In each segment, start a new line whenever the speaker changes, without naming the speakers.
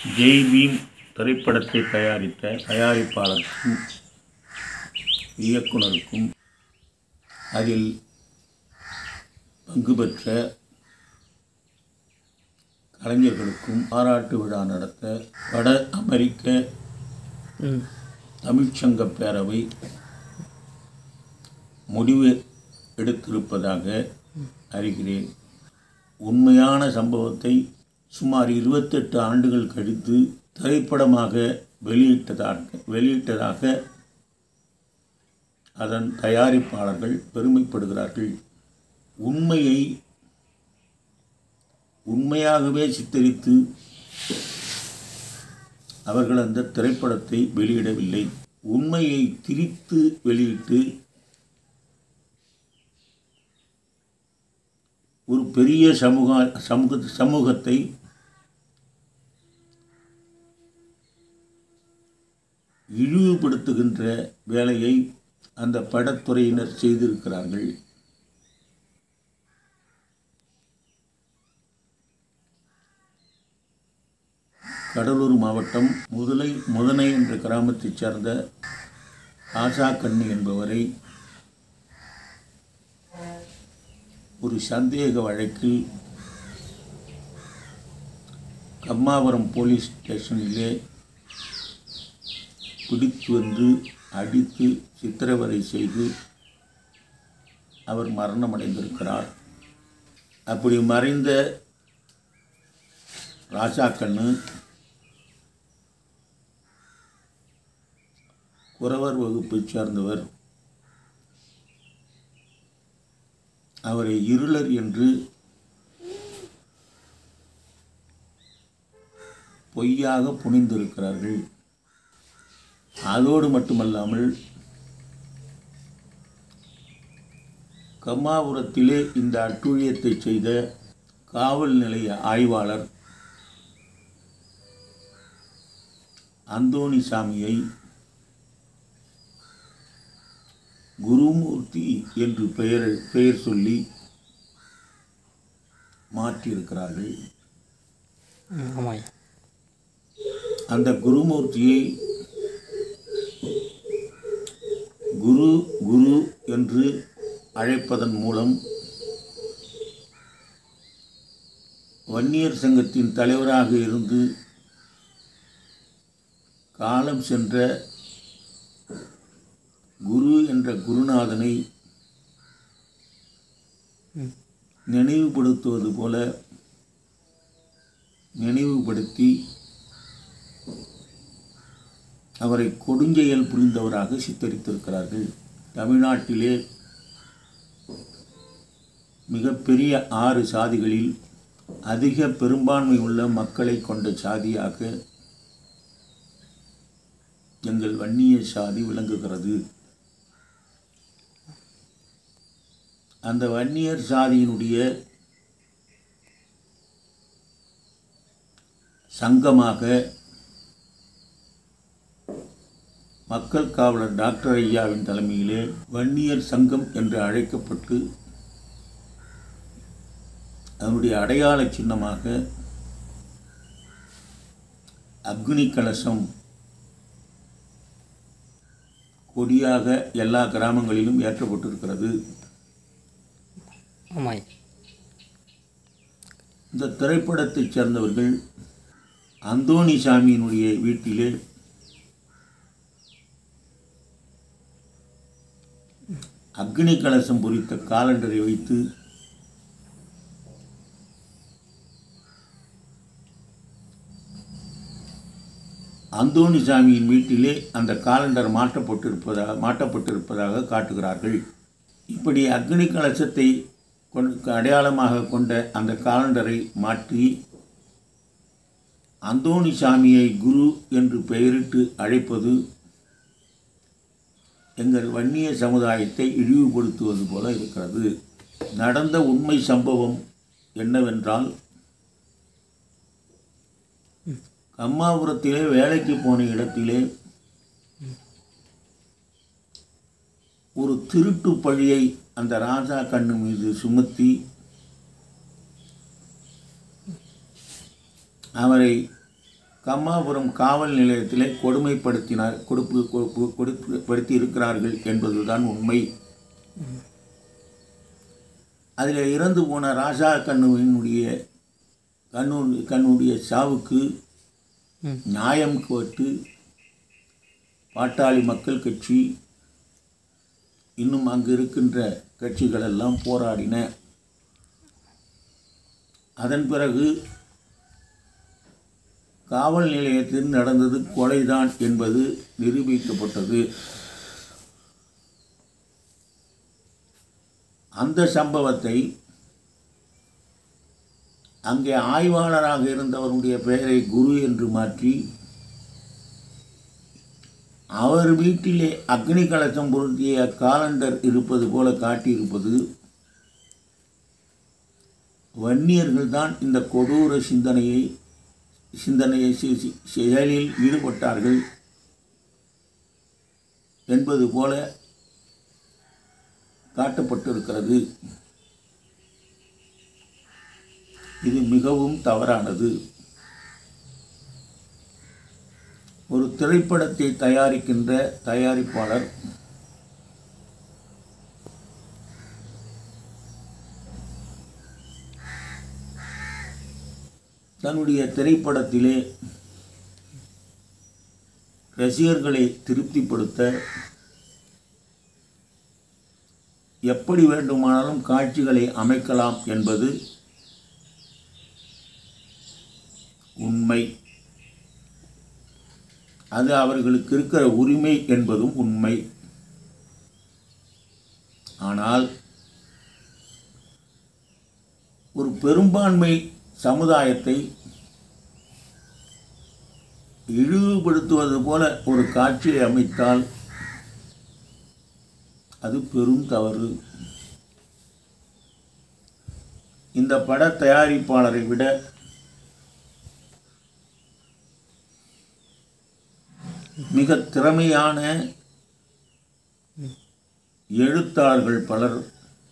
Jai beam திரைப்படத்தை தயாரித்த தயாரிப்பாளருக்கும் இயக்குனருக்கும் அதில் பங்கு பெற்ற கலைஞர்களுக்கும் பாராட்டு விழா நடத்த வட அமெரிக்க
ம்
தமிழ்ச்சங்க பேரவை முடிவு எடுத்திருப்பதாக அறிகிறேன் உண்மையான சம்பவத்தை சுமார் இருபத்தெட்டு ஆண்டுகள் கழித்து திரைப்படமாக வெளியிட்டதாக வெளியிட்டதாக அதன் தயாரிப்பாளர்கள் பெருமைப்படுகிறார்கள் உண்மையை உண்மையாகவே சித்தரித்து அவர்கள் அந்த திரைப்படத்தை வெளியிடவில்லை உண்மையை திரித்து வெளியிட்டு ஒரு பெரிய சமூக சமூக சமூகத்தை இழிவுபடுத்துகின்ற வேலையை அந்த படத்துறையினர் செய்திருக்கிறார்கள் கடலூர் மாவட்டம் முதலை முதனை என்ற கிராமத்தைச் சேர்ந்த ஆசா கண்ணி என்பவரை ஒரு சந்தேக வழக்கில் கம்மாவரம் போலீஸ் ஸ்டேஷனிலே பிடித்து வந்து அடித்து சித்திரவதை செய்து அவர் மரணமடைந்திருக்கிறார் அப்படி மறைந்த ராஜா கண்ணு குறவர் வகுப்பைச் சேர்ந்தவர் அவரை இருளர் என்று பொய்யாக புனிந்திருக்கிறார்கள் அதோடு மட்டுமல்லாமல் கம்மாபுரத்திலே இந்த அட்டூழியத்தை செய்த காவல் நிலைய ஆய்வாளர் அந்தோணிசாமியை குருமூர்த்தி என்று பெயர் பெயர் சொல்லி மாற்றியிருக்கிறார்கள்
ம், ஆமாய்யா
அந்த குருமூர்த்தியை குரு குரு என்று அழைப்பதன் மூலம் வன்னியர் சங்கத்தின் தலைவராக இருந்து காலம் சென்ற குரு என்ற குருநாதனை நினைவுபடுத்துவது போல நினைவுபடுத்தி அவரை கொடுஞ்செயல் புரிந்தவராக சித்தரித்திருக்கிறார்கள் தமிழ்நாட்டிலே மிகப்பெரிய ஆறு சாதிகளில் அதிக பெரும்பான்மை உள்ள மக்களை கொண்ட சாதியாக எங்கள் வன்னிய சாதி விளங்குகிறது அந்த வன்னியர் சாதியினுடைய சங்கமாக மக்கள் காவலர் டாக்டர் ஐயாவின் தலைமையிலே வன்னியர் சங்கம் என்று அழைக்கப்பட்டு அதனுடைய அடையாள சின்னமாக அக்னி கலசம் கொடியாக எல்லா கிராமங்களிலும் ஏற்றப்பட்டிருக்கிறது
ஆமாய்யா
இந்த திரைப்படத்தைச் சேர்ந்தவர்கள் அந்தோணிசாமியினுடைய வீட்டிலே அக்னி கலசம் பொறித்த காலண்டரை வைத்து அந்தோணிசாமியின் வீட்டிலே அந்த காலண்டர் மாற்றப்பட்டிருப்பதாக மாட்டப்பட்டிருப்பதாக காட்டுகிறார்கள் இப்படி அக்னி கலசத்தை கொண்டு அடையாளமாக கொண்ட அந்த காலண்டரை மாற்றி அந்தோணிசாமியை குரு என்று பெயரிட்டு அழைப்பது எங்கள் வன்னிய சமுதாயத்தை இழிவுபடுத்துவது போல இருக்கிறது நடந்த உண்மை சம்பவம் என்னவென்றால் கம்மாபுரத்திலே வேலைக்கு போன இடத்திலே ஒரு திருட்டு பழியை அந்த ராஜா கண்ணு மீது சுமத்தி அவரை கம்மாபுரம் காவல் நிலையத்திலே கொடுமைப்படுத்தினார் கொடுப்பு கொடுப்பு கொடுப்படுத்தி இருக்கிறார்கள் என்பதுதான் உண்மை அதில் இறந்து போன ராஜா கண்ணுவினுடைய கண்ணு கண்ணுடைய சாவுக்கு
ம்.
நியாயம் கேட்டு பாட்டாளி மக்கள் கட்சி இன்னும் அங்கு இருக்கின்ற கட்சிகளெல்லாம் போராடின அதன் பிறகு காவல் நிலையத்தில் நடந்தது கொலைதான் என்பது நிரூபிக்கப்பட்டது அந்த சம்பவத்தை அங்கே ஆய்வாளராக இருந்தவருடைய பெயரை குரு என்று மாற்றி அவர் வீட்டிலே அக்னி கலசம் பொருத்திய காலண்டர் இருப்பது போல காட்டியிருப்பது வன்னியர்கள் தான் இந்த கொடூர சிந்தனையை சிந்தனையை செ- செ- செயலில் ஈடுபட்டார்கள் என்பது போல காட்டப்பட்டிருக்கிறது இது மிகவும் தவறானது ஒரு திரைப்படத்தை தயாரிக்கின்ற தயாரிப்பாளர் தன்னுடைய திரைப்படத்திலே ரசிகர்களை திருப்திப்படுத்த எப்படி வேண்டுமானாலும் காட்சிகளை அமைக்கலாம் என்பது உண்மை அது அவர்களுக்கு இருக்கிற உரிமை என்பதும் உண்மை ஆனால் ஒரு பெரும்பான்மை சமுதாயத்தை இழிவுபடுத்துவது போல ஒரு காட்சியை அமைத்தால் அது பெரும் தவறு இந்த பட தயாரிப்பாளரை விட மிக திறமையான எழுத்தாளர்கள் பலர்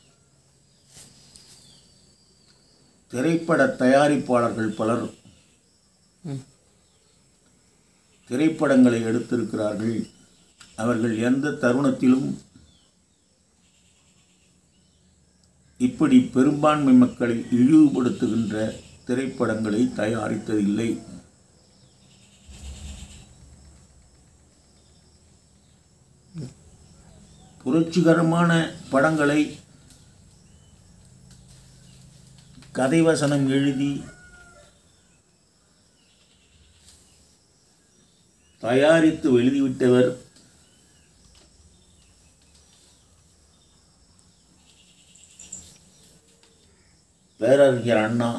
திரைப்பட தயாரிப்பாளர்கள் பலர்
ம்.
திரைப்படங்களை எடுத்திருக்கிறார்கள் அவர்கள் எந்த தருணத்திலும் இப்படி பெரும்பான்மை மக்களை இழிவுபடுத்துகின்ற திரைப்படங்களை தயாரித்ததில்லை புரட்சிகரமான படங்களை கதை வசனம் எழுதி தயாரித்து எழுதிவிட்டவர் பேரறிஞர் அண்ணா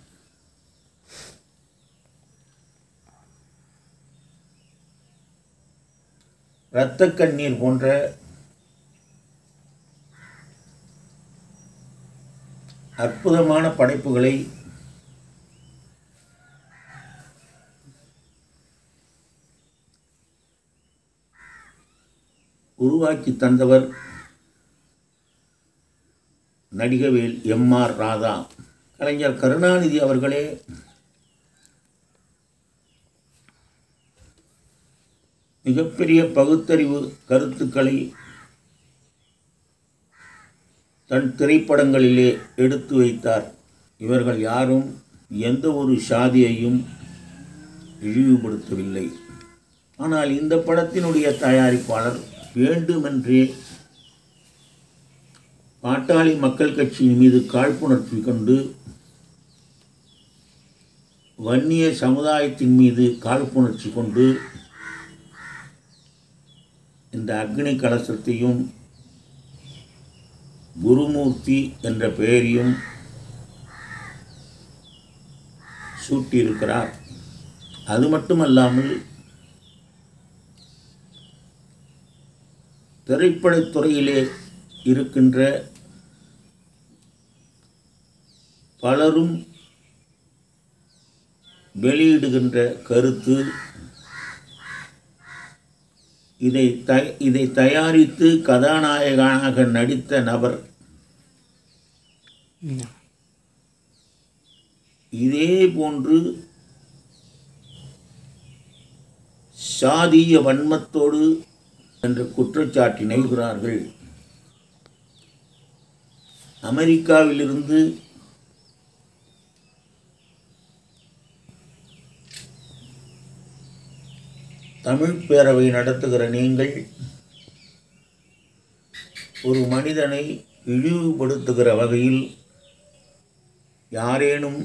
இரத்த கண்ணீர் போன்ற அற்புதமான படைப்புகளை உருவாக்கி தந்தவர் நடிகவேல் எம்ஆர் ராதா கலைஞர் கருணாநிதி அவர்களே மிகப்பெரிய பகுத்தறிவு கருத்துக்களை தன் திரைப்படங்களிலே எடுத்து வைத்தார் இவர்கள் யாரும் எந்த ஒரு சாதியையும் இழிவுபடுத்தவில்லை ஆனால் இந்த படத்தினுடைய தயாரிப்பாளர் வேண்டுமென்றே பாட்டாளி மக்கள் கட்சியின் மீது காழ்ப்புணர்ச்சி கொண்டு வன்னிய சமுதாயத்தின் மீது காழ்ப்புணர்ச்சி கொண்டு இந்த அக்னி கலசத்தையும் குருமூர்த்தி என்ற பெயரையும் சூட்டியிருக்கிறார் அது மட்டுமல்லாமல் திரைப்படத்துறையிலே இருக்கின்ற பலரும் வெளியிடுகின்ற கருத்து இதை த இதை தயாரித்து கதாநாயகனாக நடித்த நபர்
ம்.
இதே போன்று சாதிய வன்மத்தோடு என்ற குற்றச்சாட்டினை கூறுகிறார்கள் அமெரிக்காவிலிருந்து தமிழ் பேரவை நடத்துகிற நீங்கள் ஒரு மனிதனை இழிவுபடுத்துகிற வகையில் யாரேனும்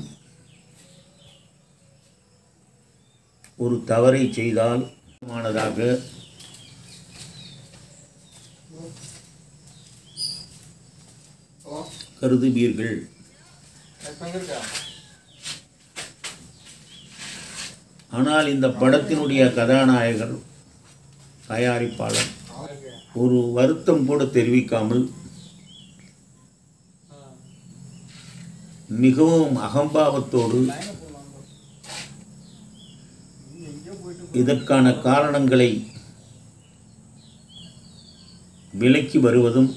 ஒரு தவறை செய்தால் மானதாக கருதுவீர்கள் ஆனால் இந்த படத்தினுடைய கதாநாயகர் தயாரிப்பாளர் ஒரு வருத்தம் கூட தெரிவிக்காமல் மிகவும் அகம்பாவத்தோடு இதற்கான காரணங்களை விலக்கி வருவதும்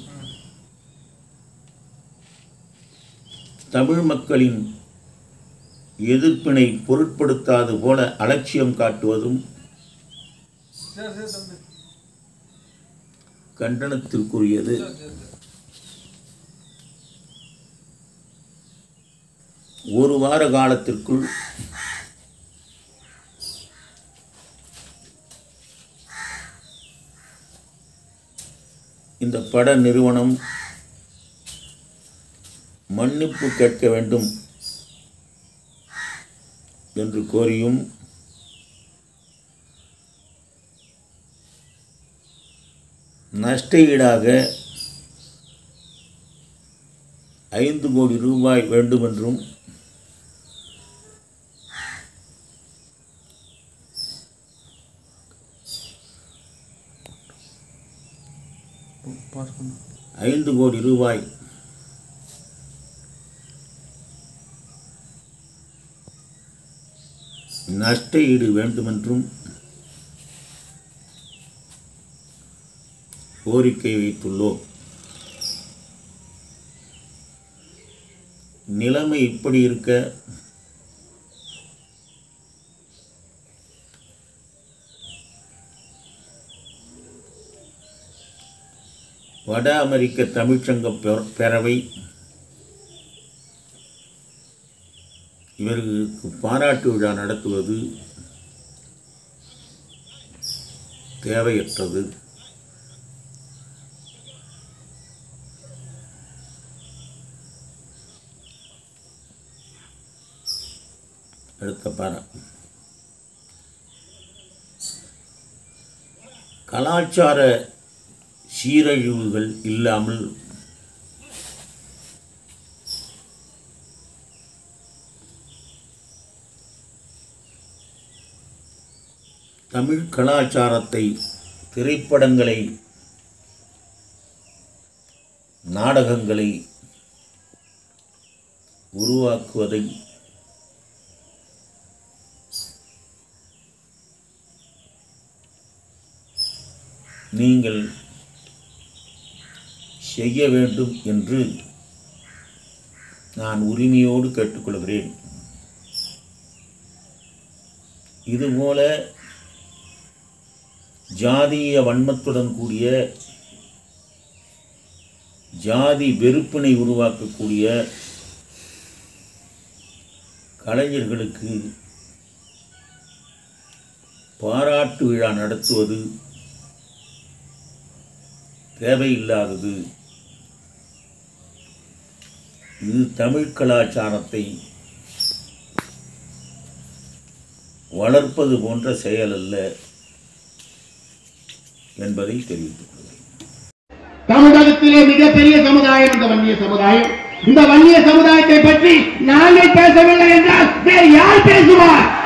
தமிழ் மக்களின் எதிர்ப்பினை பொருட்படுத்தாது போல அலட்சியம் காட்டுவதும் கண்டனத்திற்குரியது ஒரு வார காலத்திற்குள் இந்த பட நிறுவனம் மன்னிப்பு கேட்க வேண்டும் என்று கோரியும் நஷ்ட ஈடாக ஐந்து கோடி ரூபாய் வேண்டுமென்றும்
பாஸ் பண்ணு
ஐந்து கோடி ரூபாய் நஷ்ட ஈடு வேண்டுமென்றும் கோரிக்கை வைத்துள்ளோம் நிலைமை இப்படி இருக்க வட அமெரிக்க தமிழ்ச்சங்க பெ- பேரவை இவர்களுக்கு பாராட்டு விழா நடத்துவது தேவையற்றது அடுத்த பாரா கலாச்சார சீரழிவுகள் இல்லாமல் தமிழ் கலாச்சாரத்தை திரைப்படங்களை நாடகங்களை உருவாக்குவதை நீங்கள் செய்ய வேண்டும் என்று நான் உரிமையோடு கேட்டுக்கொள்கிறேன் இதுபோல ஜாதிய வன்மத்துடன் கூடிய ஜாதி வெறுப்பினை உருவாக்கக்கூடிய கலைஞர்களுக்கு பாராட்டு விழா நடத்துவது தேவையில்லாதது இது தமிழ் கலாச்சாரத்தை வளர்ப்பது போன்ற செயல் அல்ல என்பதை தெரிவித்துக் கொள்கிறேன்
தமிழகத்திலே மிகப்பெரிய சமுதாயம் இந்த வன்னிய சமுதாயம் இந்த வன்னிய சமுதாயத்தை பற்றி நாங்கள் பேசவில்லை என்றால் வேறு யார் பேசுவார்